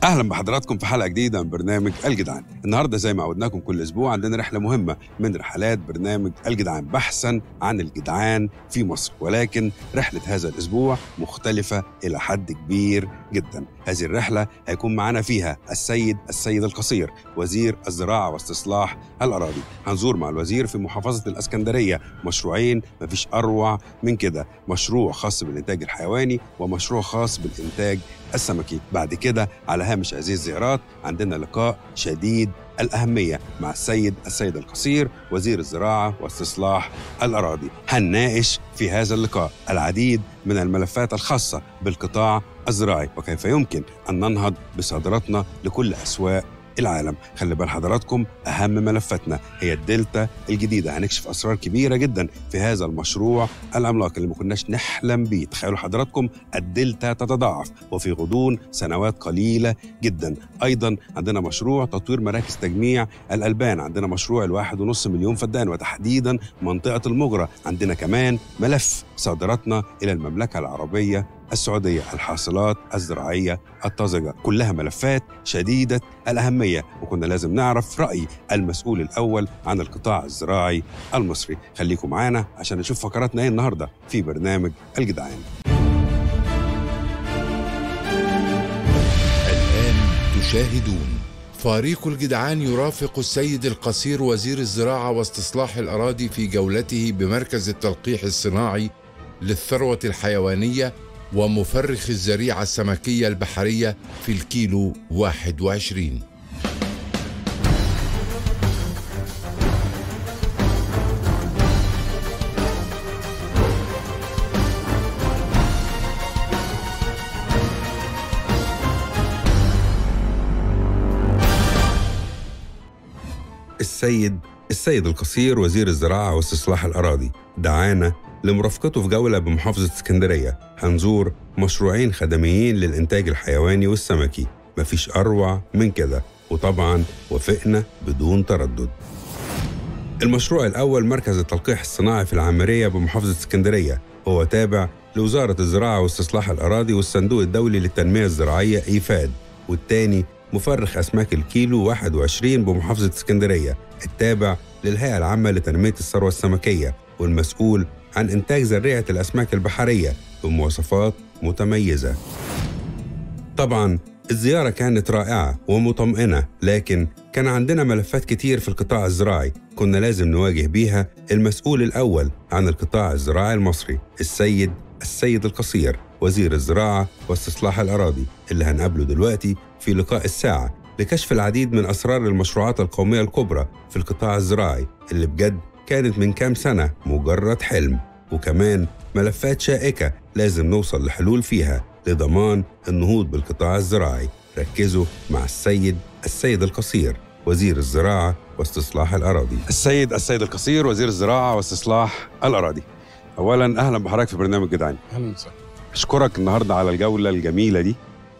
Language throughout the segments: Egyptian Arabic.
اهلا بحضراتكم في حلقه جديده من برنامج الجدعان النهارده زي ما عودناكم كل اسبوع عندنا رحله مهمه من رحلات برنامج الجدعان بحثا عن الجدعان في مصر ولكن رحله هذا الاسبوع مختلفه الى حد كبير جدا هذه الرحله هيكون معنا فيها السيد السيد القصير وزير الزراعه واستصلاح الاراضي هنزور مع الوزير في محافظه الاسكندريه مشروعين مفيش اروع من كده مشروع خاص بالانتاج الحيواني ومشروع خاص بالانتاج السمكي بعد كده على هامش هذه الزيارات عندنا لقاء شديد الأهمية مع السيد السيد القصير وزير الزراعة واستصلاح الأراضي هنناقش في هذا اللقاء العديد من الملفات الخاصة بالقطاع الزراعي وكيف يمكن أن ننهض بصادراتنا لكل أسواق العالم خلي بال حضراتكم أهم ملفاتنا هي الدلتا الجديدة هنكشف أسرار كبيرة جدا في هذا المشروع العملاق اللي ما كناش نحلم بيه تخيلوا حضراتكم الدلتا تتضاعف وفي غضون سنوات قليلة جدا أيضا عندنا مشروع تطوير مراكز تجميع الألبان عندنا مشروع الواحد ونص مليون فدان وتحديدا منطقة المجرى عندنا كمان ملف صادراتنا إلى المملكة العربية السعودية الحاصلات الزراعية الطازجة كلها ملفات شديدة الأهمية وكنا لازم نعرف رأي المسؤول الأول عن القطاع الزراعي المصري خليكم معانا عشان نشوف فقراتنا ايه النهاردة في برنامج الجدعان الآن تشاهدون فريق الجدعان يرافق السيد القصير وزير الزراعة واستصلاح الأراضي في جولته بمركز التلقيح الصناعي للثروة الحيوانية ومفرخ الزريعة السمكية البحرية في الكيلو 21 السيد السيد القصير وزير الزراعة واستصلاح الأراضي دعانا لمرافقته في جولة بمحافظة اسكندرية هنزور مشروعين خدميين للإنتاج الحيواني والسمكي مفيش أروع من كده وطبعا وافقنا بدون تردد المشروع الأول مركز التلقيح الصناعي في العامرية بمحافظة اسكندرية هو تابع لوزارة الزراعة واستصلاح الأراضي والصندوق الدولي للتنمية الزراعية إيفاد والتاني مفرخ أسماك الكيلو 21 بمحافظة اسكندرية التابع للهيئة العامة لتنمية الثروة السمكية والمسؤول عن إنتاج زريعة الأسماك البحرية بمواصفات متميزة طبعا الزيارة كانت رائعة ومطمئنة لكن كان عندنا ملفات كتير في القطاع الزراعي كنا لازم نواجه بيها المسؤول الأول عن القطاع الزراعي المصري السيد السيد القصير وزير الزراعة واستصلاح الأراضي اللي هنقابله دلوقتي في لقاء الساعة لكشف العديد من أسرار المشروعات القومية الكبرى في القطاع الزراعي اللي بجد كانت من كام سنة مجرد حلم وكمان ملفات شائكة لازم نوصل لحلول فيها لضمان النهوض بالقطاع الزراعي ركزوا مع السيد السيد القصير وزير الزراعة واستصلاح الأراضي السيد السيد القصير وزير الزراعة واستصلاح الأراضي أولا أهلا بحضرتك في برنامج جدعان اهلا وسهلا أشكرك النهاردة على الجولة الجميلة دي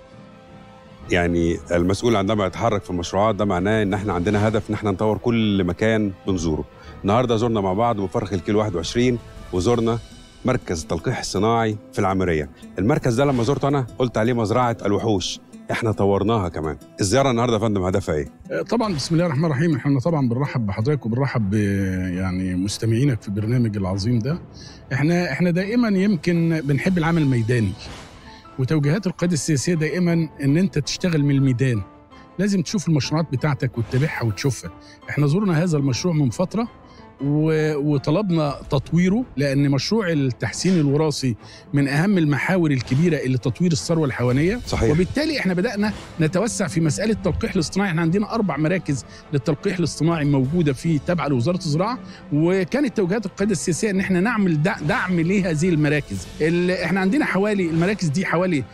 يعني المسؤول عندما يتحرك في المشروعات ده معناه ان احنا عندنا هدف ان احنا نطور كل مكان بنزوره النهارده زرنا مع بعض مفرخ الكيلو 21 وزرنا مركز التلقيح الصناعي في العامريه المركز ده لما زرته انا قلت عليه مزرعه الوحوش احنا طورناها كمان الزياره النهارده يا فندم هدفها ايه آه، طبعا بسم الله الرحمن الرحيم احنا طبعا بنرحب بحضرتك وبنرحب ب يعني مستمعينك في البرنامج العظيم ده احنا احنا دائما يمكن بنحب العمل الميداني وتوجيهات القياده السياسيه دائما ان انت تشتغل من الميدان لازم تشوف المشروعات بتاعتك وتتابعها وتشوفها احنا زرنا هذا المشروع من فتره و- وطلبنا تطويره لان مشروع التحسين الوراثي من اهم المحاور الكبيره اللي تطوير الثروه الحيوانيه صحيح وبالتالي احنا بدانا نتوسع في مساله التلقيح الاصطناعي احنا عندنا اربع مراكز للتلقيح الاصطناعي موجوده في تابعه لوزاره الزراعه وكانت توجيهات القياده السياسيه ان احنا نعمل دع- دعم لهذه المراكز ال- احنا عندنا حوالي المراكز دي حوالي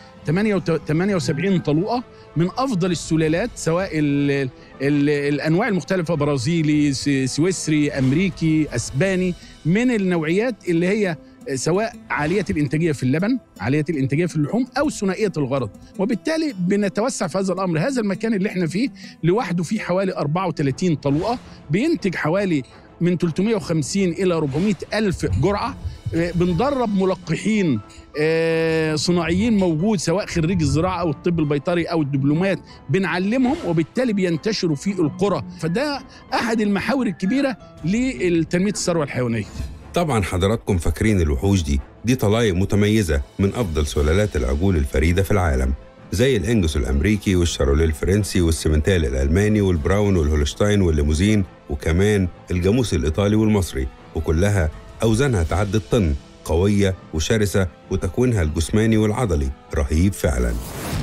78 طلوقه من افضل السلالات سواء ال ال الانواع المختلفه برازيلي س- سويسري امريكي اسباني من النوعيات اللي هي سواء عاليه الانتاجيه في اللبن عاليه الانتاجيه في اللحوم او ثنائيه الغرض وبالتالي بنتوسع في هذا الامر هذا المكان اللي احنا فيه لوحده فيه حوالي 34 طلوقه بينتج حوالي من 350 الى 400 الف جرعه آه، بندرب ملقحين آه، صناعيين موجود سواء خريج الزراعه او الطب البيطري او الدبلومات بنعلمهم وبالتالي بينتشروا في القرى فده احد المحاور الكبيره لتنميه الثروه الحيوانيه طبعا حضراتكم فاكرين الوحوش دي دي طلايق متميزة من أفضل سلالات العجول الفريدة في العالم زي الإنجوس الأمريكي والشاروليه الفرنسي والسيمنتال الألماني والبراون والهولشتاين والليموزين وكمان الجاموس الإيطالي والمصري وكلها أوزانها تعدي الطن قوية وشرسة وتكوينها الجسماني والعضلي رهيب فعلا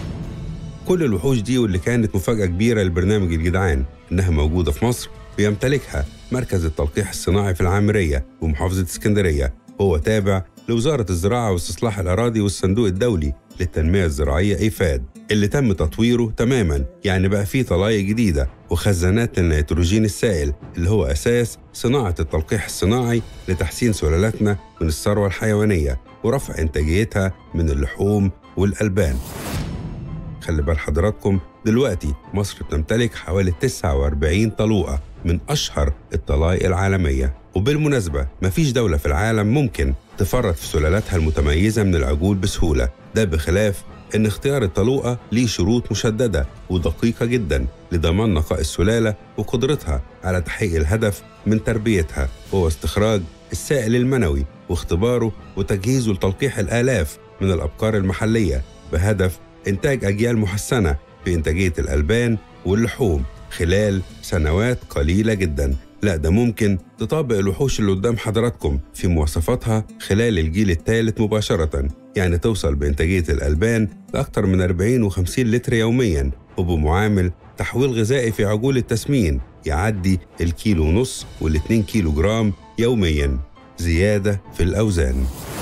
كل الوحوش دي واللي كانت مفاجأة كبيرة لبرنامج الجدعان إنها موجودة في مصر بيمتلكها مركز التلقيح الصناعي في العامرية ومحافظة اسكندرية هو تابع لوزارة الزراعة واستصلاح الأراضي والصندوق الدولي للتنمية الزراعية إيفاد اللي تم تطويره تماما يعني بقى فيه طلايق جديدة وخزانات للنيتروجين السائل اللي هو أساس صناعة التلقيح الصناعي لتحسين سلالاتنا من الثروة الحيوانية ورفع إنتاجيتها من اللحوم والألبان خلي بال حضراتكم دلوقتي مصر بتمتلك حوالي 49 طلوقة من أشهر الطلائق العالمية وبالمناسبة مفيش دولة في العالم ممكن تفرط في سلالاتها المتميزة من العجول بسهولة ده بخلاف إن اختيار الطلوقة ليه شروط مشددة ودقيقة جدا لضمان نقاء السلالة وقدرتها على تحقيق الهدف من تربيتها وهو استخراج السائل المنوي واختباره وتجهيزه لتلقيح الآلاف من الأبقار المحلية بهدف إنتاج أجيال محسنة في إنتاجية الألبان واللحوم خلال سنوات قليلة جدا لا ده ممكن تطابق الوحوش اللي قدام حضراتكم في مواصفاتها خلال الجيل الثالث مباشرة يعني توصل بإنتاجية الألبان لأكثر من 40 و50 لتر يوميا وبمعامل تحويل غذائي في عجول التسمين يعدي الكيلو ونص والاتنين كيلو جرام يوميا زيادة في الأوزان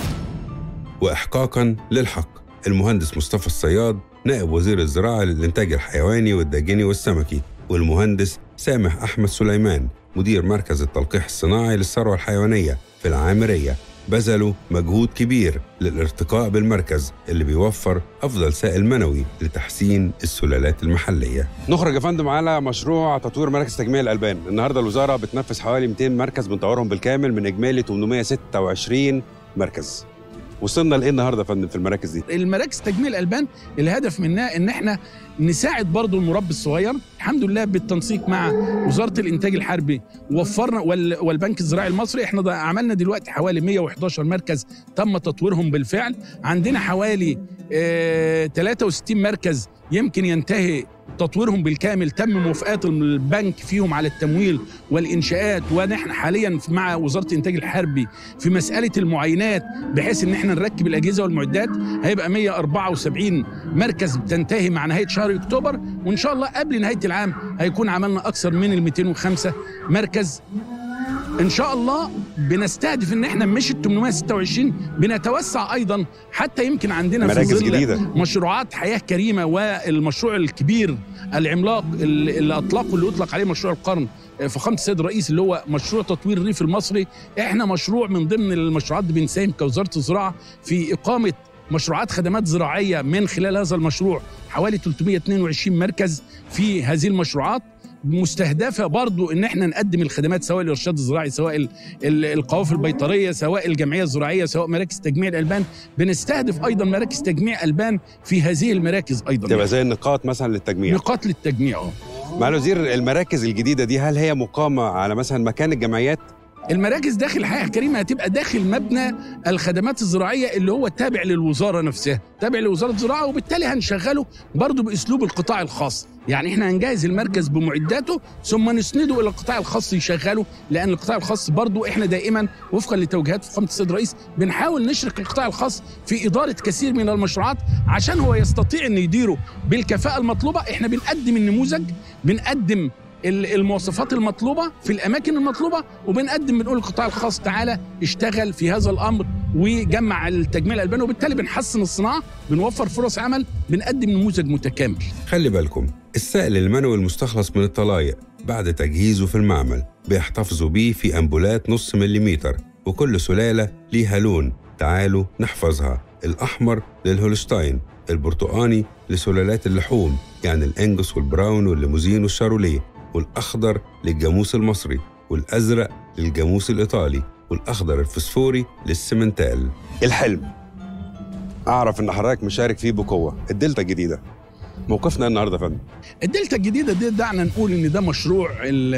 وإحقاقا للحق المهندس مصطفى الصياد نائب وزير الزراعة للإنتاج الحيواني والداجني والسمكي والمهندس سامح أحمد سليمان مدير مركز التلقيح الصناعي للثروة الحيوانية في العامرية بذلوا مجهود كبير للارتقاء بالمركز اللي بيوفر أفضل سائل منوي لتحسين السلالات المحلية نخرج يا فندم على مشروع تطوير مراكز تجميع الألبان النهاردة الوزارة بتنفذ حوالي 200 مركز بنطورهم بالكامل من إجمالي 826 مركز وصلنا لايه النهارده يا فندم في المراكز دي؟ المراكز تجميع الالبان الهدف منها ان احنا نساعد برضو المربي الصغير الحمد لله بالتنسيق مع وزاره الانتاج الحربي وفرنا وال- والبنك الزراعي المصري احنا ده عملنا دلوقتي حوالي 111 مركز تم تطويرهم بالفعل عندنا حوالي آه 63 مركز يمكن ينتهي تطويرهم بالكامل تم موافقات البنك فيهم على التمويل والانشاءات ونحن حاليا مع وزاره الانتاج الحربي في مساله المعاينات بحيث ان احنا نركب الاجهزه والمعدات هيبقى 174 مركز تنتهي مع نهايه شهر اكتوبر وان شاء الله قبل نهايه العام هيكون عملنا اكثر من ال 205 مركز ان شاء الله بنستهدف ان احنا مش ال 826 بنتوسع ايضا حتى يمكن عندنا في مراكز ظل جديدة. مشروعات حياه كريمه والمشروع الكبير العملاق اللي اللي اطلقه اللي اطلق عليه مشروع القرن فخامه السيد الرئيس اللي هو مشروع تطوير الريف المصري احنا مشروع من ضمن المشروعات اللي بنساهم كوزاره الزراعه في اقامه مشروعات خدمات زراعيه من خلال هذا المشروع حوالي 322 مركز في هذه المشروعات مستهدفه برضو ان احنا نقدم الخدمات سواء الارشاد الزراعي سواء ال- ال- القوافل البيطريه سواء الجمعيه الزراعيه سواء مراكز تجميع الالبان بنستهدف ايضا مراكز تجميع البان في هذه المراكز ايضا تبقى زي النقاط مثلا للتجميع نقاط للتجميع اه مع الوزير المراكز الجديده دي هل هي مقامه على مثلا مكان الجمعيات المراكز داخل الحياه الكريمه هتبقى داخل مبنى الخدمات الزراعيه اللي هو تابع للوزاره نفسها تابع لوزاره الزراعه وبالتالي هنشغله برضه باسلوب القطاع الخاص يعني احنا هنجهز المركز بمعداته ثم نسنده الى القطاع الخاص يشغله لان القطاع الخاص برضه احنا دائما وفقا لتوجيهات فخامه السيد الرئيس بنحاول نشرك القطاع الخاص في اداره كثير من المشروعات عشان هو يستطيع ان يديره بالكفاءه المطلوبه احنا بنقدم النموذج بنقدم ال- المواصفات المطلوبه في الاماكن المطلوبه وبنقدم بنقول للقطاع الخاص تعالى اشتغل في هذا الامر وجمع التجميع الالباني وبالتالي بنحسن الصناعه بنوفر فرص عمل بنقدم نموذج متكامل خلي بالكم السائل المنوي المستخلص من الطلايق بعد تجهيزه في المعمل بيحتفظوا بيه في أنبولات نص مليمتر وكل سلالة ليها لون تعالوا نحفظها الأحمر للهولشتاين البرتقاني لسلالات اللحوم يعني الأنجس والبراون والليموزين والشاروليه والأخضر للجاموس المصري والأزرق للجاموس الإيطالي والأخضر الفسفوري للسمنتال الحلم أعرف إن حضرتك مشارك فيه بقوة الدلتا الجديدة موقفنا إيه النهارده يا فندم الدلتا الجديده دي دعنا نقول ان ده مشروع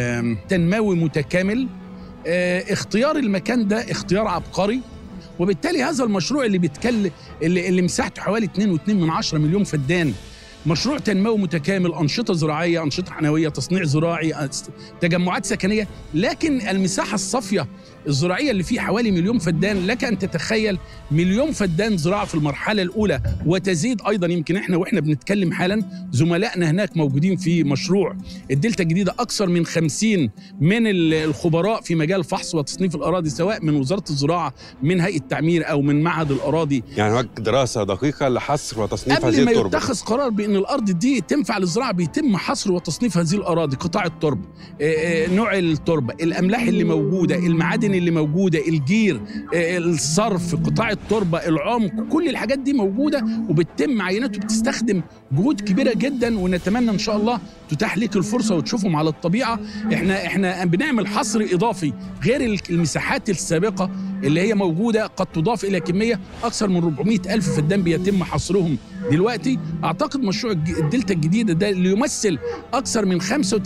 تنموي متكامل آه، اختيار المكان ده اختيار عبقري وبالتالي هذا المشروع اللي بيتكلم اللي, اللي مساحته حوالي 2.2 من 10 مليون فدان مشروع تنموي متكامل أنشطة زراعية أنشطة حنوية تصنيع زراعي أس- تجمعات سكنية لكن المساحة الصافية الزراعية اللي فيه حوالي مليون فدان لك أن تتخيل مليون فدان زراعة في المرحلة الأولى وتزيد أيضا يمكن إحنا وإحنا بنتكلم حالا زملائنا هناك موجودين في مشروع الدلتا الجديدة أكثر من 50 من ال- الخبراء في مجال فحص وتصنيف الأراضي سواء من وزارة الزراعة من هيئة التعمير أو من معهد الأراضي يعني هناك دراسة دقيقة لحصر وتصنيف هذه قبل ما التربة يتخذ قرار بان الارض دي تنفع للزراعه بيتم حصر وتصنيف هذه الاراضي قطاع التربه آه، آه، نوع التربه الاملاح اللي موجوده المعادن اللي موجوده الجير آه، الصرف قطاع التربه العمق كل الحاجات دي موجوده وبتتم عينات وبتستخدم جهود كبيره جدا ونتمنى ان شاء الله تتاح لك الفرصه وتشوفهم على الطبيعه احنا احنا بنعمل حصر اضافي غير المساحات السابقه اللي هي موجوده قد تضاف الى كميه اكثر من 400 الف فدان بيتم حصرهم دلوقتي اعتقد مشروع الج- الدلتا الجديده ده اللي يمثل اكثر من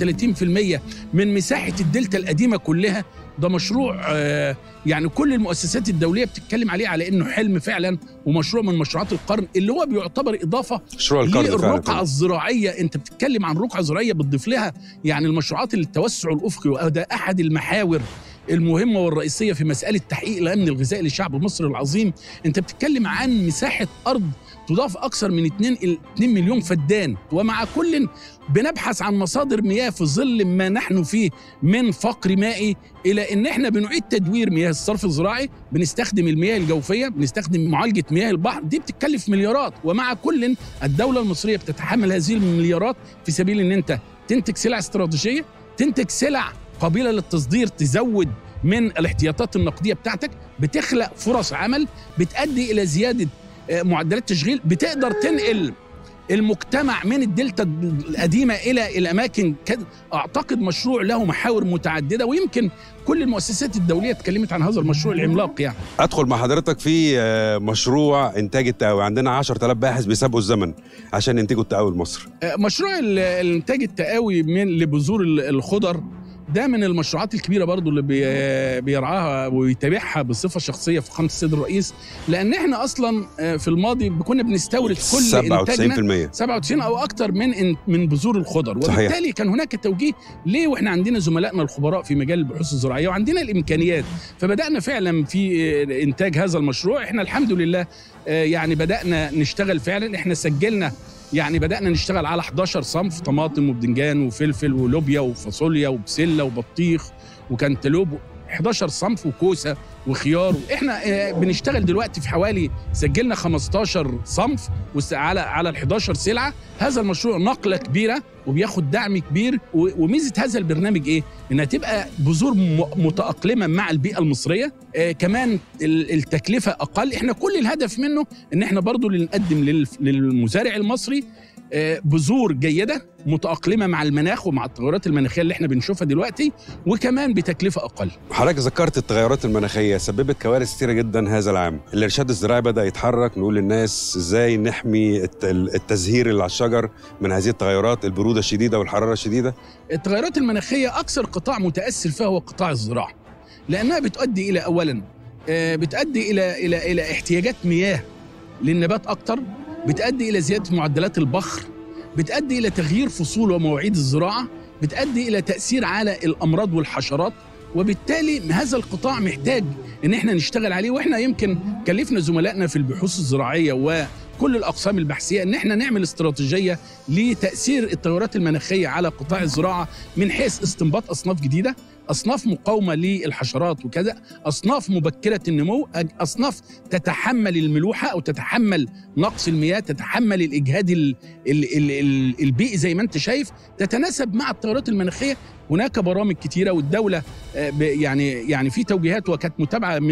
35% من مساحه الدلتا القديمه كلها ده مشروع آه، يعني كل المؤسسات الدوليه بتتكلم عليه على انه حلم فعلا ومشروع من مشروعات القرن اللي هو بيعتبر اضافه مشروع القرن فعلا للرقعة الزراعية أنت بتتكلم عن رقعة زراعية بتضيف لها يعني المشروعات التوسع الأفقي وده أحد المحاور المهمة والرئيسية في مسألة تحقيق الأمن الغذائي لشعب مصر العظيم أنت بتتكلم عن مساحة أرض تضاف أكثر من 2 ال- 2 مليون فدان ومع كل بنبحث عن مصادر مياه في ظل ما نحن فيه من فقر مائي إلى أن احنا بنعيد تدوير مياه الصرف الزراعي بنستخدم المياه الجوفية بنستخدم معالجة مياه البحر دي بتتكلف مليارات ومع كل الدولة المصرية بتتحمل هذه المليارات في سبيل ان انت تنتج سلع استراتيجية تنتج سلع قابلة للتصدير تزود من الاحتياطات النقدية بتاعتك بتخلق فرص عمل بتؤدي إلى زيادة آه، معدلات تشغيل بتقدر تنقل المجتمع من الدلتا القديمة إلى الأماكن كده أعتقد مشروع له محاور متعددة ويمكن كل المؤسسات الدولية اتكلمت عن هذا المشروع العملاق يعني ادخل مع حضرتك في آه، مشروع انتاج التقاوي عندنا 10000 باحث بيسابقوا الزمن عشان ينتجوا التقاوي لمصر مشروع ال- الانتاج التقاوي من لبذور ال- الخضر ده من المشروعات الكبيره برضو اللي بي- بيرعاها ويتابعها بصفه شخصيه في قناه السيد الرئيس لان احنا اصلا آه، في الماضي كنا بنستورد كل انتاجنا 97% 97 او اكتر من إن- من بذور الخضر صحيح. وبالتالي كان هناك توجيه ليه واحنا عندنا زملائنا الخبراء في مجال البحوث الزراعيه وعندنا الامكانيات فبدانا فعلا في آه، انتاج هذا المشروع احنا الحمد لله آه، يعني بدانا نشتغل فعلا احنا سجلنا يعني بدانا نشتغل على 11 صنف طماطم وبدنجان وفلفل ولوبيا وفاصوليا وبسله وبطيخ وكنتالوب 11 صنف وكوسه وخيار احنا آه، بنشتغل دلوقتي في حوالي سجلنا 15 صنف وس- على على ال 11 سلعه هذا المشروع نقله كبيره وبياخد دعم كبير و- وميزه هذا البرنامج ايه انها تبقى بذور م- متاقلمه مع البيئه المصريه آه كمان ال- التكلفه اقل احنا كل الهدف منه ان احنا برضو اللي نقدم لل- للمزارع المصري آه، بذور جيده متاقلمه مع المناخ ومع التغيرات المناخيه اللي احنا بنشوفها دلوقتي وكمان بتكلفه اقل حضرتك ذكرت التغيرات المناخيه سببت كوارث كتيره جدا هذا العام الارشاد الزراعي بدا يتحرك نقول للناس ازاي نحمي الت- التزهير اللي على الشجر من هذه التغيرات البروده الشديده والحراره الشديده التغيرات المناخيه اكثر قطاع متاثر فيها هو قطاع الزراعه لانها بتؤدي الى اولا آه، بتؤدي الى الى الى احتياجات مياه للنبات اكتر بتؤدي الى زياده معدلات البخر بتؤدي الى تغيير فصول ومواعيد الزراعه بتؤدي الى تاثير على الامراض والحشرات وبالتالي هذا القطاع محتاج ان احنا نشتغل عليه واحنا يمكن كلفنا زملائنا في البحوث الزراعيه وكل الاقسام البحثيه ان احنا نعمل استراتيجيه لتاثير التغيرات المناخيه على قطاع الزراعه من حيث استنباط اصناف جديده اصناف مقاومه للحشرات وكذا اصناف مبكره النمو أج- اصناف تتحمل الملوحه او تتحمل نقص المياه تتحمل الاجهاد ال ال ال ال البيئي زي ما انت شايف تتناسب مع التغيرات المناخيه هناك برامج كتيره والدوله آه، ب- يعني يعني في توجيهات وكانت متابعه من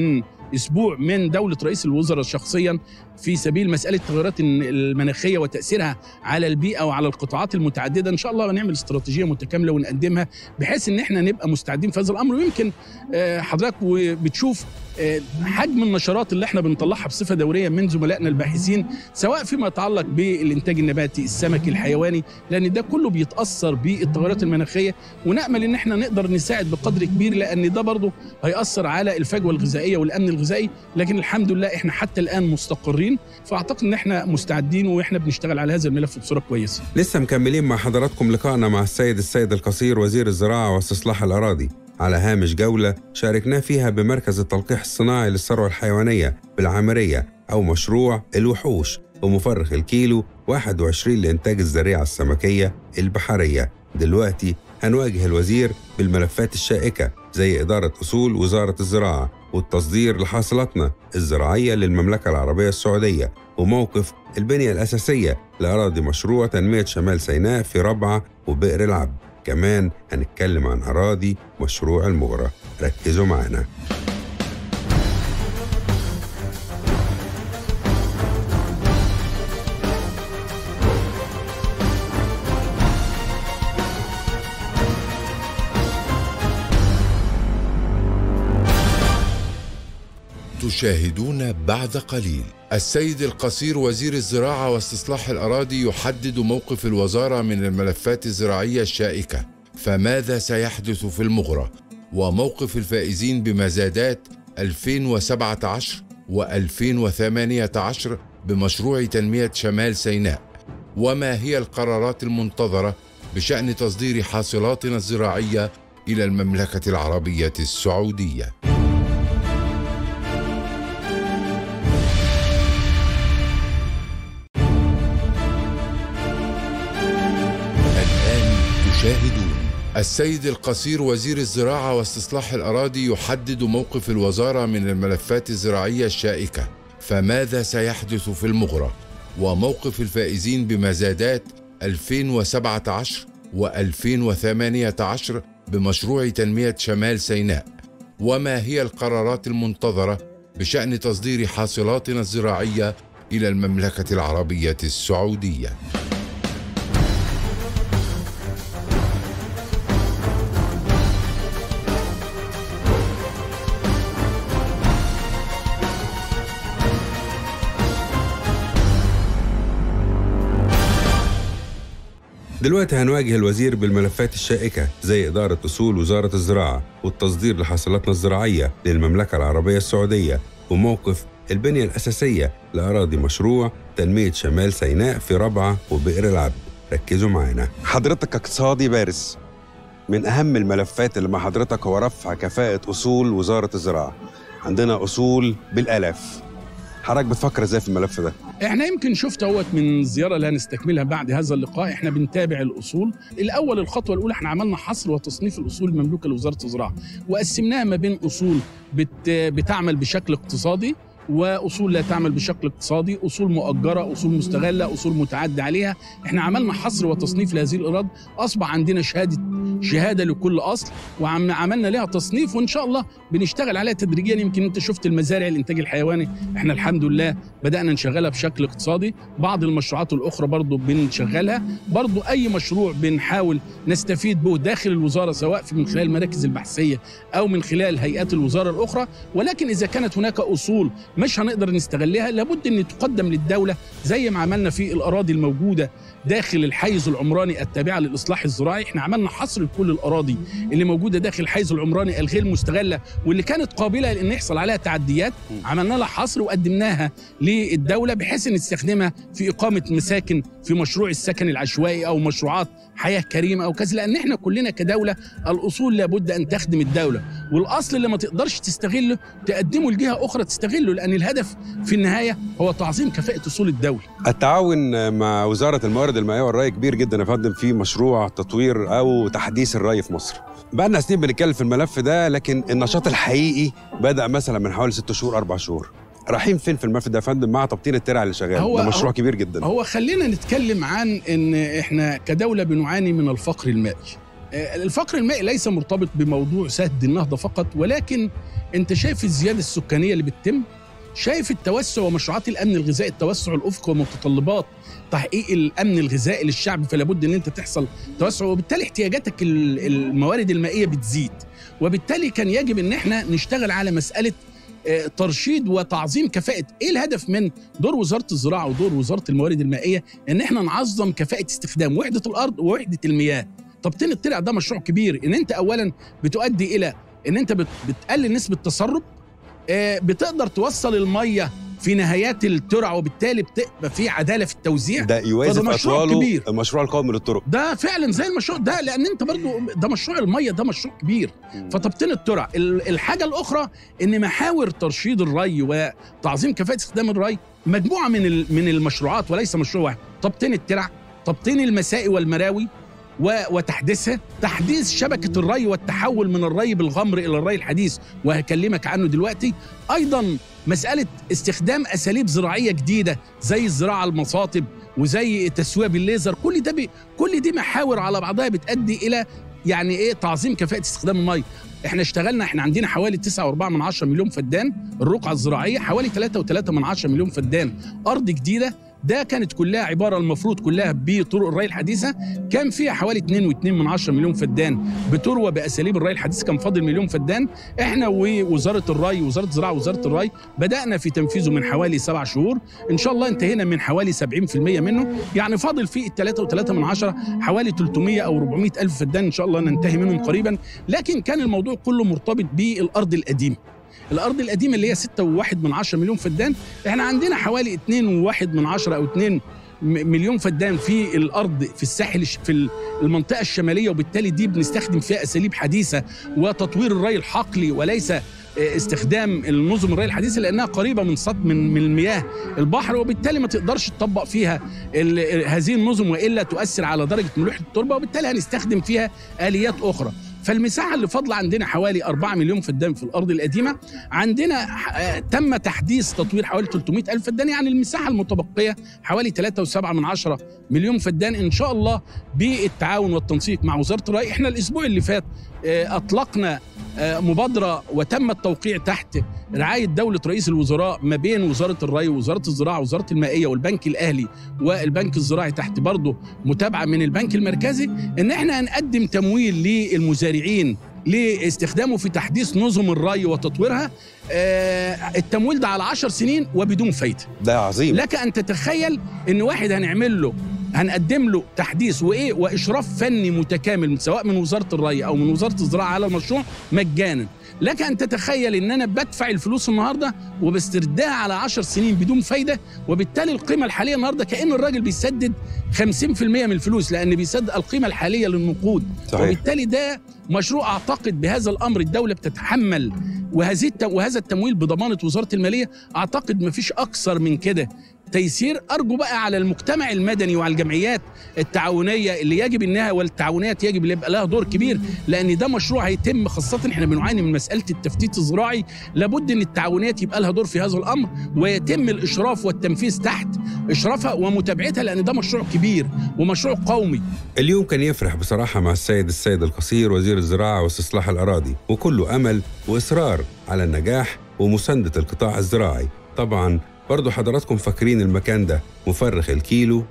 اسبوع من دوله رئيس الوزراء شخصيا في سبيل مساله التغيرات المناخيه وتاثيرها على البيئه وعلى القطاعات المتعدده ان شاء الله نعمل استراتيجيه متكامله ونقدمها بحيث ان احنا نبقى مستعدين في هذا الامر ويمكن آه، حضرتك بتشوف آه، حجم النشرات اللي احنا بنطلعها بصفه دوريه من زملائنا الباحثين سواء فيما يتعلق بالانتاج النباتي السمكي الحيواني لان ده كله بيتاثر بالتغيرات المناخيه ونامل ان احنا نقدر نساعد بقدر كبير لان ده برضه هياثر على الفجوه الغذائيه والامن الغذائي لكن الحمد لله احنا حتى الان مستقرين فاعتقد ان احنا مستعدين واحنا بنشتغل على هذا الملف بصوره كويسه لسه مكملين مع حضراتكم لقائنا مع السيد السيد القصير وزير الزراعه واستصلاح الاراضي على هامش جولة شاركنا فيها بمركز التلقيح الصناعي للثروة الحيوانية بالعامرية أو مشروع الوحوش ومفرخ الكيلو 21 لإنتاج الزريعة السمكية البحرية دلوقتي هنواجه الوزير بالملفات الشائكة زي إدارة أصول وزارة الزراعة والتصدير لحاصلاتنا الزراعية للمملكة العربية السعودية وموقف البنية الأساسية لأراضي مشروع تنمية شمال سيناء في ربعة وبئر العبد كمان هنتكلم عن أراضي مشروع المغرة ركزوا معنا تشاهدون بعد قليل السيد القصير وزير الزراعة واستصلاح الأراضي يحدد موقف الوزارة من الملفات الزراعية الشائكة فماذا سيحدث في المغرة وموقف الفائزين بمزادات 2017 و2018 بمشروع تنمية شمال سيناء وما هي القرارات المنتظرة بشأن تصدير حاصلاتنا الزراعية إلى المملكة العربية السعودية تشاهدون السيد القصير وزير الزراعة واستصلاح الأراضي يحدد موقف الوزارة من الملفات الزراعية الشائكة فماذا سيحدث في المغرة وموقف الفائزين بمزادات 2017 و2018 بمشروع تنمية شمال سيناء وما هي القرارات المنتظرة بشأن تصدير حاصلاتنا الزراعية إلى المملكة العربية السعودية دلوقتي هنواجه الوزير بالملفات الشائكة زي إدارة أصول وزارة الزراعة والتصدير لحاصلاتنا الزراعية للمملكة العربية السعودية وموقف البنية الأساسية لأراضي مشروع تنمية شمال سيناء في ربعة وبئر العبد ركزوا معانا حضرتك اقتصادي بارز من أهم الملفات اللي مع حضرتك هو رفع كفاءة أصول وزارة الزراعة عندنا أصول بالآلاف حضرتك بتفكر ازاي في الملف ده؟ احنا يمكن شفت اهوت من الزياره اللي هنستكملها بعد هذا اللقاء احنا بنتابع الاصول الاول الخطوه الاولى احنا عملنا حصر وتصنيف الاصول المملوكه لوزاره الزراعه وقسمناها ما بين اصول بت بتعمل بشكل اقتصادي واصول لا تعمل بشكل اقتصادي اصول مؤجره اصول مستغله اصول متعدى عليها احنا عملنا حصر وتصنيف لهذه الاراضي اصبح عندنا شهاده شهاده لكل اصل وعملنا لها تصنيف وان شاء الله بنشتغل عليها تدريجيا يمكن انت شفت المزارع الانتاج الحيواني احنا الحمد لله بدانا نشغلها بشكل اقتصادي بعض المشروعات الاخرى برضو بنشغلها برضو اي مشروع بنحاول نستفيد به داخل الوزاره سواء من خلال المراكز البحثيه او من خلال هيئات الوزاره الاخرى ولكن اذا كانت هناك اصول مش هنقدر نستغلها لابد ان تقدم للدوله زي ما عملنا في الاراضي الموجوده داخل الحيز العمراني التابعه للاصلاح الزراعي احنا عملنا حصر لكل الاراضي اللي موجوده داخل الحيز العمراني الغير مستغله واللي كانت قابله لان يحصل عليها تعديات عملنا لها حصر وقدمناها للدوله بحيث ان تستخدمها في اقامه مساكن في مشروع السكن العشوائي او مشروعات حياه كريمه او كذا لان احنا كلنا كدوله الاصول لابد ان تخدم الدوله والاصل اللي ما تقدرش تستغله تقدمه لجهه اخرى تستغله لان الهدف في النهايه هو تعظيم كفاءه اصول الدوله التعاون مع وزاره الموارد المائيه والري كبير جدا يا فندم في مشروع تطوير او تحديث الري في مصر بقالنا سنين بنتكلم في الملف ده لكن النشاط الحقيقي بدا مثلا من حوالي ست شهور اربع شهور رايحين فين في الملف ده يا فندم مع تبطين الترع اللي شغال هو ده مشروع هو كبير جدا هو خلينا نتكلم عن ان احنا كدوله بنعاني من الفقر المائي آه، الفقر المائي ليس مرتبط بموضوع سد النهضه فقط ولكن انت شايف الزياده السكانيه اللي بتتم شايف التوسع ومشروعات الامن الغذائي التوسع الافقي ومتطلبات تحقيق الامن الغذائي للشعب فلا بد ان انت تحصل توسع وبالتالي احتياجاتك ال- الموارد المائيه بتزيد وبالتالي كان يجب ان احنا نشتغل على مساله آه، ترشيد وتعظيم كفاءه ايه الهدف من دور وزاره الزراعه ودور وزاره الموارد المائيه ان احنا نعظم كفاءه استخدام وحده الارض ووحده المياه طب تاني الترع ده مشروع كبير ان انت اولا بتؤدي الى ان انت بت- بتقلل نسبه التسرب آه، بتقدر توصل الميه في نهايات الترع وبالتالي بتبقى في عداله في التوزيع ده يوازف فده مشروع اطواله كبير. المشروع القومي للطرق ده فعلا زي المشروع ده لان انت برضو ده مشروع الميه ده مشروع كبير فتبطين الترع ال- الحاجه الاخرى ان محاور ترشيد الري وتعظيم كفاءه استخدام الري مجموعه من ال- من المشروعات وليس مشروع واحد تبطين الترع تبطين المسائي والمراوي و- وتحديثها تحديث شبكة الري والتحول من الري بالغمر إلى الري الحديث وهكلمك عنه دلوقتي أيضا مسألة استخدام أساليب زراعية جديدة زي الزراعة المصاطب وزي تسوية بالليزر كل ده بي كل دي محاور على بعضها بتؤدي إلى يعني ايه تعظيم كفاءه استخدام الميه احنا اشتغلنا احنا عندنا حوالي 9.4 من 10 مليون فدان الرقعه الزراعيه حوالي 3.3 من 10 مليون فدان ارض جديده ده كانت كلها عباره المفروض كلها بطرق الري الحديثه كان فيها حوالي 2.2 من 10 مليون فدان بتروى باساليب الري الحديث كان فاضل مليون فدان احنا ووزاره الري وزاره الزراعه ووزاره الري بدانا في تنفيذه من حوالي سبع شهور ان شاء الله انتهينا من حوالي 70% منه يعني فاضل فيه 3.3 من 10 حوالي 300 او 400 الف فدان ان شاء الله ننتهي منهم قريبا لكن كان الموضوع كله مرتبط بالارض القديمه الارض القديمه اللي هي 6.1 من 10 مليون فدان احنا عندنا حوالي 2.1 من 10 او 2 م- مليون فدان في الارض في الساحل الش- في المنطقه الشماليه وبالتالي دي بنستخدم فيها اساليب حديثه وتطوير الري الحقلي وليس آه، استخدام النظم الري الحديثه لانها قريبه من سط من من المياه البحر وبالتالي ما تقدرش تطبق فيها ال- هذه النظم والا تؤثر على درجه ملوحه التربه وبالتالي هنستخدم فيها اليات اخرى فالمساحه اللي فاضله عندنا حوالي 4 مليون فدان في الارض القديمه عندنا آه، تم تحديث تطوير حوالي 300 الف فدان يعني المساحه المتبقيه حوالي 3.7 من 10 مليون فدان ان شاء الله بالتعاون والتنسيق مع وزاره الري احنا الاسبوع اللي فات آه، اطلقنا آه، مبادره وتم التوقيع تحت رعايه دوله رئيس الوزراء ما بين وزاره الري ووزاره الزراعه ووزاره المائيه والبنك الاهلي والبنك الزراعي تحت برضه متابعه من البنك المركزي ان احنا هنقدم تمويل للمزارعين لاستخدامه في تحديث نظم الري وتطويرها آه، التمويل ده على 10 سنين وبدون فايده ده عظيم لك ان تتخيل ان واحد هنعمل له هنقدم له تحديث وايه واشراف فني متكامل سواء من وزاره الري او من وزاره الزراعه على المشروع مجانا لك ان تتخيل ان انا بدفع الفلوس النهارده وبستردها على 10 سنين بدون فايده وبالتالي القيمه الحاليه النهارده كان الراجل بيسدد 50% من الفلوس لان بيسدد القيمه الحاليه للنقود صحيح. وبالتالي ده مشروع اعتقد بهذا الامر الدوله بتتحمل وهذه الت- وهذا التمويل بضمانه وزاره الماليه اعتقد ما فيش اكثر من كده تيسير ارجو بقى على المجتمع المدني وعلى الجمعيات التعاونيه اللي يجب انها والتعاونات يجب اللي يبقى لها دور كبير لان ده مشروع هيتم خاصه احنا بنعاني من مساله التفتيت الزراعي لابد ان التعاونات يبقى لها دور في هذا الامر ويتم الاشراف والتنفيذ تحت اشرافها ومتابعتها لان ده مشروع كبير ومشروع قومي اليوم كان يفرح بصراحة مع السيد السيد القصير وزير الزراعة واستصلاح الأراضي وكله أمل وإصرار على النجاح ومساندة القطاع الزراعي طبعا برضو حضراتكم فاكرين المكان ده مفرخ الكيلو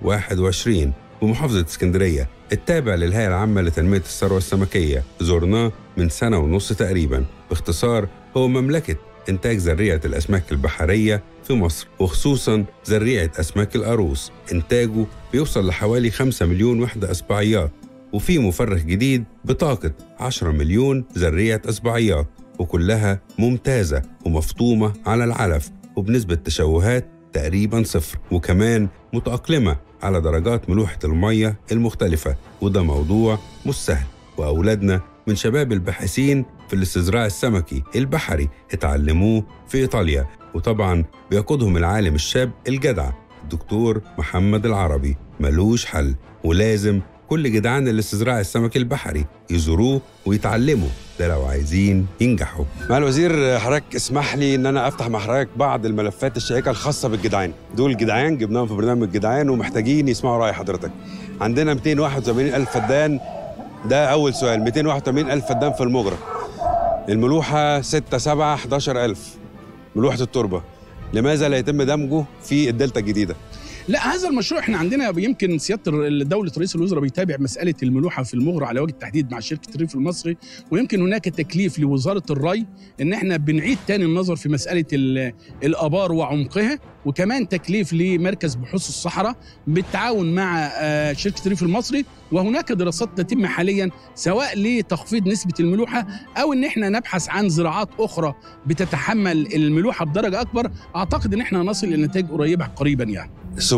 21 بمحافظة اسكندرية التابع للهيئة العامة لتنمية الثروة السمكية زرناه من سنة ونص تقريبا باختصار هو مملكة إنتاج زريعة الأسماك البحرية في مصر وخصوصا زريعة أسماك القاروص إنتاجه بيوصل لحوالي 5 مليون وحدة أسبوعيات وفي مفرخ جديد بطاقة 10 مليون زريعة أسبوعيات وكلها ممتازة ومفطومة على العلف وبنسبة تشوهات تقريبا صفر وكمان متأقلمة على درجات ملوحة المية المختلفة وده موضوع مش سهل وأولادنا من شباب الباحثين في الاستزراع السمكي البحري اتعلموه في إيطاليا وطبعا بيقودهم العالم الشاب الجدع الدكتور محمد العربي ملوش حل ولازم كل جدعان الاستزراع السمكي البحري يزوروه ويتعلموا ده لو عايزين ينجحوا مع الوزير حضرتك اسمح لي ان انا افتح مع حضرتك بعض الملفات الشائكه الخاصه بالجدعان دول جدعان جبناهم في برنامج الجدعان ومحتاجين يسمعوا راي حضرتك عندنا 281 الف فدان ده اول سؤال 281 الف فدان في المجرى الملوحه 6 7 11 الف ملوحه التربه لماذا لا يتم دمجه في الدلتا الجديده لا هذا المشروع احنا عندنا يمكن سياده دوله رئيس الوزراء بيتابع مساله الملوحه في المغرى على وجه التحديد مع شركه الريف المصري ويمكن هناك تكليف لوزاره الري ان احنا بنعيد تاني النظر في مساله الابار وعمقها وكمان تكليف لمركز بحوث الصحراء بالتعاون مع شركه الريف المصري وهناك دراسات تتم حاليا سواء لتخفيض نسبه الملوحه او ان احنا نبحث عن زراعات اخرى بتتحمل الملوحه بدرجه اكبر اعتقد ان احنا نصل لنتائج قريبه قريبا يعني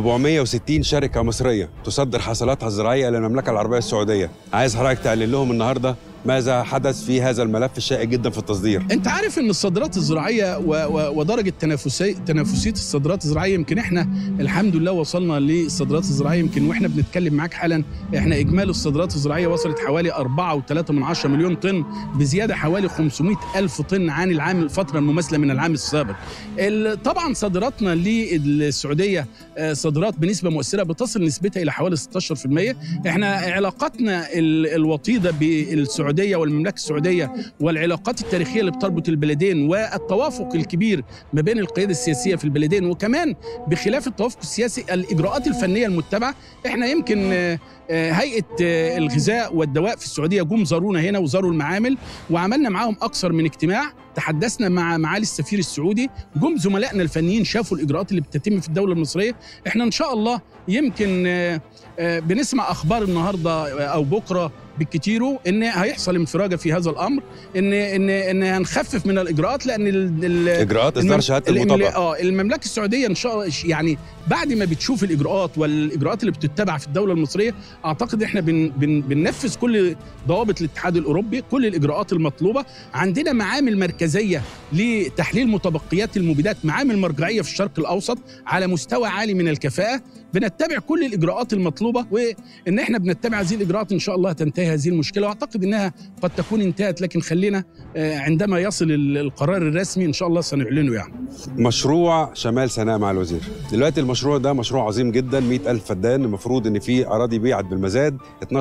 760 شركة مصرية تصدر حاصلاتها الزراعية إلى المملكة العربية السعودية عايز حضرتك تعلن لهم النهاردة ماذا حدث في هذا الملف الشائك جدا في التصدير انت عارف ان الصادرات الزراعيه و و ودرجه تنافسي تنافسيه الصادرات الزراعيه يمكن احنا الحمد لله وصلنا للصادرات الزراعيه يمكن واحنا بنتكلم معاك حالا احنا اجمالي الصادرات الزراعيه وصلت حوالي 4.3 من عشرة مليون طن بزياده حوالي 500 الف طن عن العام الفتره المماثله من العام السابق طبعا صادراتنا للسعوديه صادرات بنسبه مؤثره بتصل نسبتها الى حوالي 16% احنا علاقتنا الوطيده بالسعوديه السعوديه والمملكه السعوديه والعلاقات التاريخيه اللي بتربط البلدين والتوافق الكبير ما بين القياده السياسيه في البلدين وكمان بخلاف التوافق السياسي الاجراءات الفنيه المتبعه احنا يمكن هيئه الغذاء والدواء في السعوديه جم زارونا هنا وزاروا المعامل وعملنا معاهم اكثر من اجتماع تحدثنا مع معالي السفير السعودي جم زملائنا الفنيين شافوا الاجراءات اللي بتتم في الدوله المصريه احنا ان شاء الله يمكن بنسمع اخبار النهارده او بكره بالكتيرو ان هيحصل انفراجه في هذا الامر ان ان ان هنخفف من الاجراءات لان اجراءات اصدار شهاده المطابقه اه المملكه السعوديه ان شاء الله يعني بعد ما بتشوف الاجراءات والاجراءات اللي بتتبع في الدوله المصريه اعتقد احنا بن بن بننفذ كل ضوابط الاتحاد الاوروبي كل الاجراءات المطلوبه عندنا معامل مركزيه لتحليل متبقيات المبيدات معامل مرجعيه في الشرق الاوسط على مستوى عالي من الكفاءه بنتبع كل الاجراءات المطلوبه وان احنا بنتبع هذه الاجراءات ان شاء الله تنتهي هذه المشكله واعتقد انها قد تكون انتهت لكن خلينا عندما يصل القرار الرسمي ان شاء الله سنعلنه يعني مشروع شمال سيناء مع الوزير دلوقتي المشروع ده مشروع عظيم جدا 100000 فدان المفروض ان في اراضي بيعت بالمزاد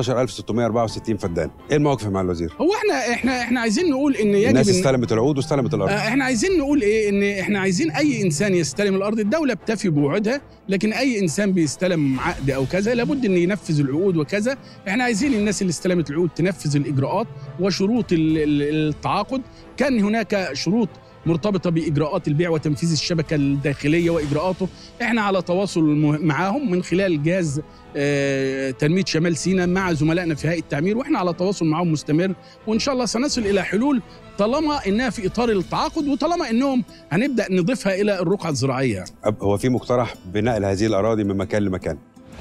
12664 فدان ايه الموقف مع الوزير هو احنا احنا احنا عايزين نقول ان يجب الناس إن استلمت العقود واستلمت الارض احنا عايزين نقول ايه ان احنا عايزين اي انسان يستلم الارض الدوله بتفي بوعودها لكن اي انسان بيستلم عقد او كذا لابد ان ينفذ العقود وكذا احنا عايزين الناس اللي استلمت العقود تنفذ الاجراءات وشروط التعاقد كان هناك شروط مرتبطه باجراءات البيع وتنفيذ الشبكه الداخليه واجراءاته احنا على تواصل معاهم من خلال جهاز اه تنميه شمال سيناء مع زملائنا في هيئه التعمير واحنا على تواصل معاهم مستمر وان شاء الله سنصل الى حلول طالما انها في اطار التعاقد وطالما انهم هنبدا نضيفها الى الرقعه الزراعيه هو في مقترح بنقل هذه الاراضي من مكان لمكان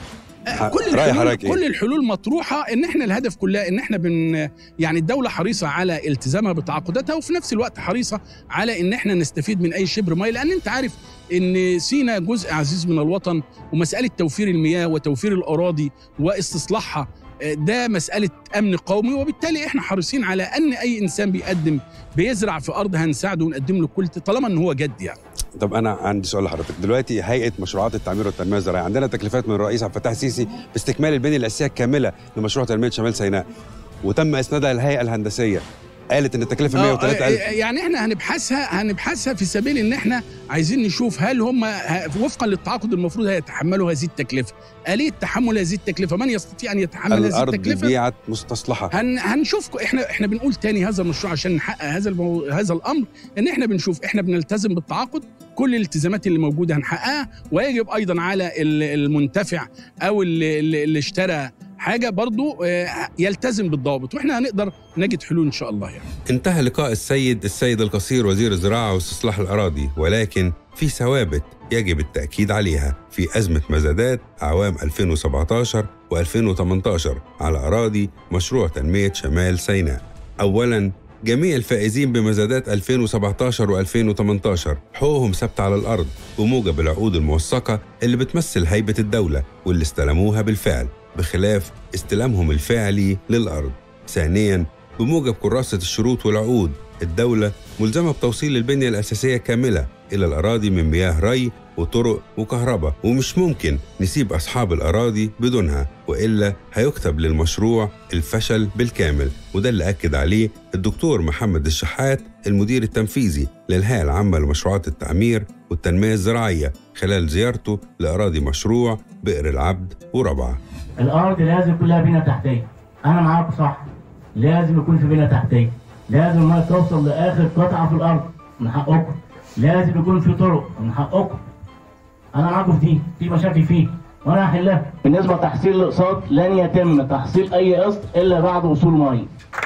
كل الحلول كل الحلول مطروحه ان احنا الهدف كلها ان احنا بن يعني الدوله حريصه على التزامها بتعاقداتها وفي نفس الوقت حريصه على ان احنا نستفيد من اي شبر ميه لان انت عارف ان سينا جزء عزيز من الوطن ومساله توفير المياه وتوفير الاراضي واستصلاحها ده مسألة أمن قومي وبالتالي إحنا حريصين على أن أي إنسان بيقدم بيزرع في أرض هنساعده ونقدم له كل طالما أن هو جد يعني طب انا عندي سؤال لحضرتك دلوقتي هيئه مشروعات التعمير والتنميه الزراعيه عندنا تكليفات من الرئيس عبد الفتاح السيسي باستكمال البنيه الاساسيه الكامله لمشروع تنميه شمال سيناء وتم اسنادها للهيئه الهندسيه قالت ان التكلفه 103000 يعني احنا هنبحثها هنبحثها في سبيل ان احنا عايزين نشوف هل هم وفقا للتعاقد المفروض هيتحملوا هذه التكلفه آلية تحمل هذه التكلفه من يستطيع ان يتحمل هذه الارض التكلفه بيعت مستصلحه هن هنشوف احنا احنا بنقول تاني هذا المشروع عشان نحقق هذا المو... هذا الامر ان احنا بنشوف احنا بنلتزم بالتعاقد كل الالتزامات اللي موجوده هنحققها ويجب ايضا على المنتفع او اللي, اللي اشترى حاجه برضو يلتزم بالضوابط واحنا هنقدر نجد حلول ان شاء الله يعني. انتهى لقاء السيد السيد القصير وزير الزراعه واستصلاح الاراضي ولكن في ثوابت يجب التاكيد عليها في ازمه مزادات اعوام 2017 و2018 على اراضي مشروع تنميه شمال سيناء. اولا جميع الفائزين بمزادات 2017 و2018 حقوقهم ثابته على الارض بموجب العقود الموثقه اللي بتمثل هيبه الدوله واللي استلموها بالفعل بخلاف استلامهم الفعلي للأرض. ثانياً بموجب كراسة الشروط والعقود الدولة ملزمة بتوصيل البنية الأساسية كاملة إلى الأراضي من مياه ري وطرق وكهرباء ومش ممكن نسيب أصحاب الأراضي بدونها وإلا هيكتب للمشروع الفشل بالكامل وده اللي أكد عليه الدكتور محمد الشحات المدير التنفيذي للهيئة العامة لمشروعات التعمير والتنمية الزراعية خلال زيارته لأراضي مشروع بئر العبد وربعة الارض لازم كلها بنى تحتيه انا معاكم صح لازم يكون في بنى تحتيه لازم الميه توصل لاخر قطعه في الارض من حقكم لازم يكون في طرق من حقكم انا معاكم في دي في مشاكل فيه وانا هحلها بالنسبه لتحصيل الاقساط لن يتم تحصيل اي قسط الا بعد وصول ميه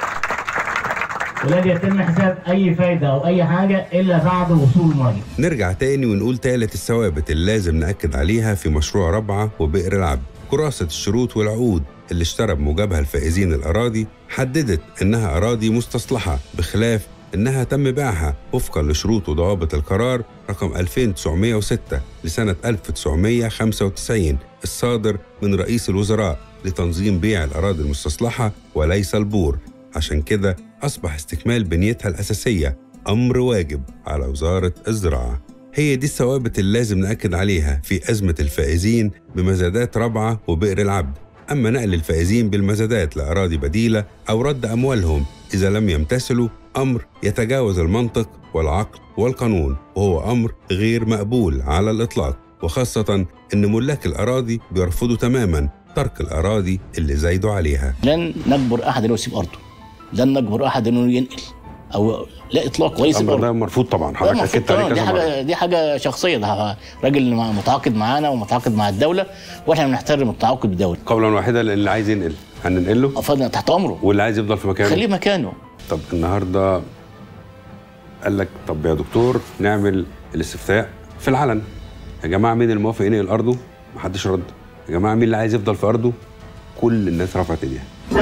ولن يتم حساب اي فايده او اي حاجه الا بعد وصول ميه نرجع تاني ونقول تالت الثوابت اللي لازم نأكد عليها في مشروع ربعة وبئر العبد كراسة الشروط والعقود اللي اشترى بموجبها الفائزين الأراضي حددت إنها أراضي مستصلحة بخلاف إنها تم بيعها وفقا لشروط وضوابط القرار رقم 2906 لسنة 1995 الصادر من رئيس الوزراء لتنظيم بيع الأراضي المستصلحة وليس البور عشان كده أصبح استكمال بنيتها الأساسية أمر واجب على وزارة الزراعة هي دي الثوابت اللي لازم نأكد عليها في أزمة الفائزين بمزادات ربعة وبئر العبد أما نقل الفائزين بالمزادات لأراضي بديلة أو رد أموالهم إذا لم يمتثلوا أمر يتجاوز المنطق والعقل والقانون وهو أمر غير مقبول على الإطلاق وخاصة إن ملاك الأراضي بيرفضوا تماما ترك الأراضي اللي زايدوا عليها لن نجبر احد انه يسيب ارضه لن نجبر احد انه ينقل او لا اطلاق ولا يسيب الامر ارضه ده مرفوض طبعا ده حضرتك المفروض اكدت عليه طبعاً، دي كذا مره حاجه دي حاجه شخصيه ده راجل متعاقد معانا ومتعاقد مع الدوله واحنا بنحترم التعاقد بالدوله قولا واحدا اللي عايز ينقل هننقل له افضل تحت امره واللي عايز يفضل في مكانه خليه مكانه طب النهارده قال لك طب يا دكتور نعمل الاستفتاء في العلن يا جماعه مين الموافق ينقل ارضه محدش رد يا جماعه مين اللي عايز يفضل في ارضه كل الناس رفعت ايديها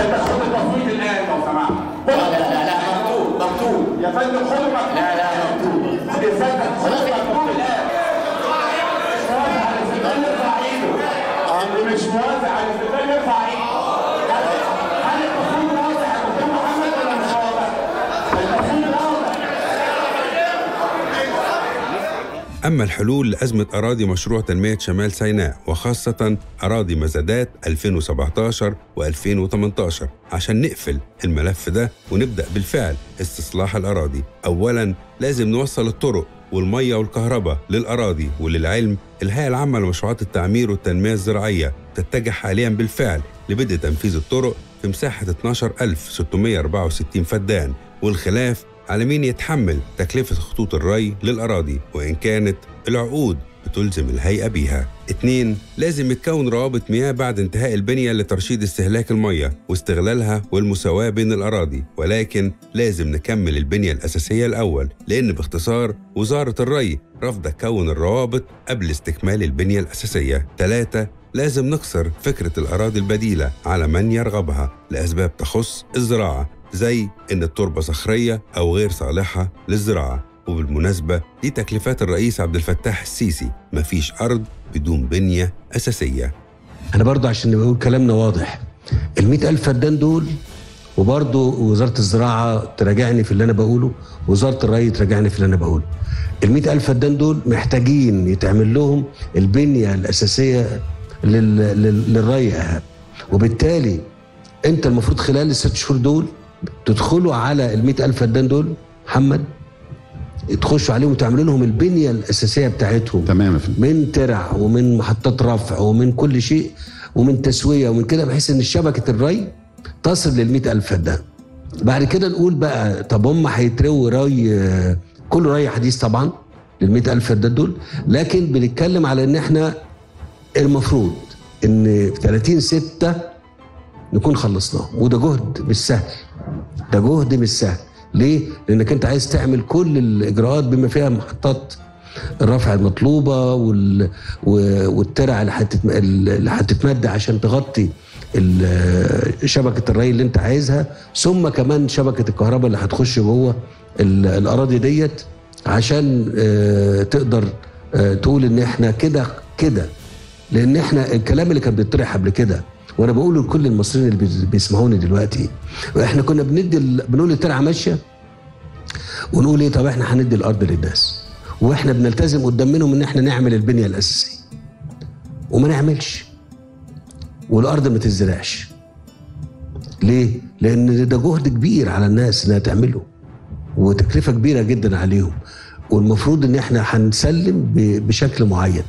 اللي مش موافق على الاستقلال يرفع ايده هل المفروض واضح يا دكتور محمد ولا مش واضح؟ المفروض واضح أما الحلول لأزمة أراضي مشروع تنمية شمال سيناء وخاصة أراضي مزادات 2017 و2018 عشان نقفل الملف ده ونبدأ بالفعل استصلاح الأراضي أولا لازم نوصل الطرق والمية والكهرباء للأراضي وللعلم الهيئة العامة لمشروعات التعمير والتنمية الزراعية تتجه حاليا بالفعل لبدء تنفيذ الطرق في مساحة 12664 فدان والخلاف على مين يتحمل تكلفة خطوط الري للأراضي وإن كانت العقود بتلزم الهيئة بيها. اتنين لازم يتكون روابط مياه بعد انتهاء البنية لترشيد استهلاك المية واستغلالها والمساواة بين الأراضي ولكن لازم نكمل البنية الأساسية الأول لأن باختصار وزارة الري رافضة تكون الروابط قبل استكمال البنية الأساسية. تلاتة لازم نكسر فكرة الأراضي البديلة على من يرغبها لأسباب تخص الزراعة زي إن التربة صخرية أو غير صالحة للزراعة وبالمناسبة دي تكليفات الرئيس عبد الفتاح السيسي مفيش أرض بدون بنية أساسية انا برضه عشان نبقى نقول كلامنا واضح ال ألف فدان دول وبرضه وزارة الزراعة تراجعني في اللي أنا بقوله وزارة الري تراجعني في اللي أنا بقوله ال ألف فدان دول محتاجين يتعمل لهم البنية الأساسية لل... لل... للري أهم وبالتالي أنت المفروض خلال الست شهور دول تدخلوا على ال ألف فدان دول محمد تخشوا عليهم وتعملوا لهم البنية الأساسية بتاعتهم تمام يا فندم من ترع ومن محطات رفع ومن كل شيء ومن تسوية ومن كده بحيث ان شبكة الري تصل لل ألف فدان بعد كده نقول بقى طب هم هيتروا ري آه، كل ري حديث طبعا لل ألف فدان دول لكن بنتكلم على ان احنا المفروض ان في 30 6 نكون خلصناه وده جهد مش سهل ده جهد مش سهل ليه؟ لانك انت عايز تعمل كل الاجراءات بما فيها محطات الرفع المطلوبه وال... و- والترع اللي هتتم... اللي هتتمد عشان تغطي ال- شبكه الري اللي انت عايزها ثم كمان شبكه الكهرباء اللي هتخش جوه ال- الاراضي ديت عشان آه، تقدر آه، تقول ان احنا كده كده لان احنا الكلام اللي كان بيطرح قبل كده وانا بقوله لكل المصريين اللي بي- بيسمعوني دلوقتي احنا كنا بندي ال- بنقول الترعه ماشيه ونقول ايه طب احنا هندي الارض للناس واحنا بنلتزم قدام منهم ان احنا نعمل البنيه الاساسيه وما نعملش والارض ما تزرعش ليه؟ لان ده جهد كبير على الناس انها تعمله وتكلفه كبيره جدا عليهم والمفروض ان احنا هنسلم ب- بشكل معين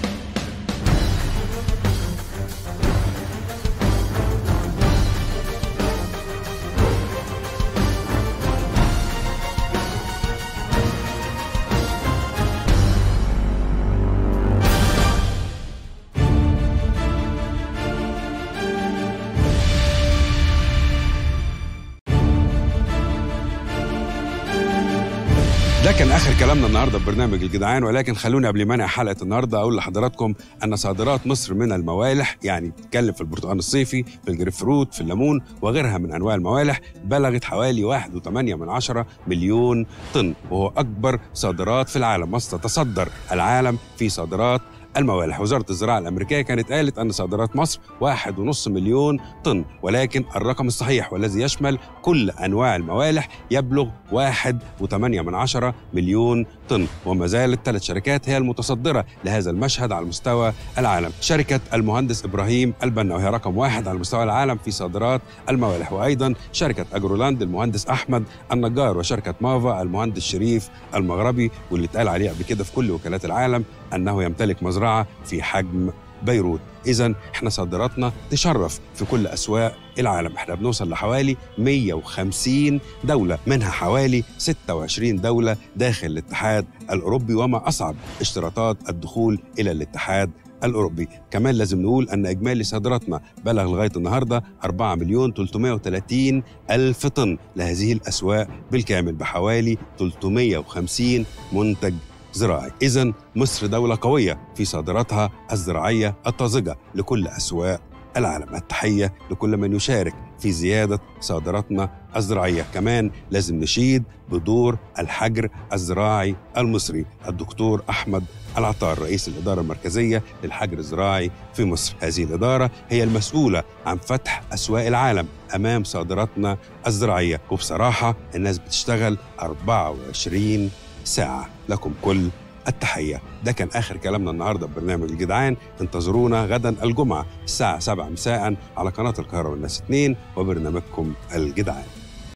ده كان اخر كلامنا النهارده في برنامج الجدعان ولكن خلوني قبل ما انهي حلقه النهارده اقول لحضراتكم ان صادرات مصر من الموالح يعني بتتكلم في البرتقال الصيفي في الجريب فروت في الليمون وغيرها من انواع الموالح بلغت حوالي 1.8 من عشرة مليون طن وهو اكبر صادرات في العالم مصر تتصدر العالم في صادرات الموالح وزارة الزراعة الأمريكية كانت قالت أن صادرات مصر واحد ونص مليون طن ولكن الرقم الصحيح والذي يشمل كل أنواع الموالح يبلغ واحد وثمانية من عشرة مليون طن وما زالت ثلاث شركات هي المتصدرة لهذا المشهد على مستوى العالم شركة المهندس إبراهيم البنا وهي رقم واحد على مستوى العالم في صادرات الموالح وأيضا شركة أجرولاند المهندس أحمد النجار وشركة مافا المهندس شريف المغربي واللي اتقال عليه قبل كده في كل وكالات العالم أنه يمتلك مزرعة في حجم بيروت إذا إحنا صادراتنا تشرف في كل أسواق العالم إحنا بنوصل لحوالي 150 دولة منها حوالي 26 دولة داخل الاتحاد الأوروبي وما أصعب اشتراطات الدخول إلى الاتحاد الأوروبي كمان لازم نقول أن إجمالي صادراتنا بلغ لغاية النهاردة 4 مليون 330 ألف طن لهذه الأسواق بالكامل بحوالي 350 منتج زراعي إذا مصر دولة قوية في صادراتها الزراعية الطازجة لكل أسواق العالم التحية لكل من يشارك في زيادة صادراتنا الزراعية كمان لازم نشيد بدور الحجر الزراعي المصري الدكتور أحمد العطار رئيس الإدارة المركزية للحجر الزراعي في مصر هذه الإدارة هي المسؤولة عن فتح أسواق العالم أمام صادراتنا الزراعية وبصراحة الناس بتشتغل 24 ساعة لكم كل التحية ده كان آخر كلامنا النهاردة ببرنامج الجدعان انتظرونا غدا الجمعة الساعة 7 مساء على قناة القاهرة والناس 2 وبرنامجكم الجدعان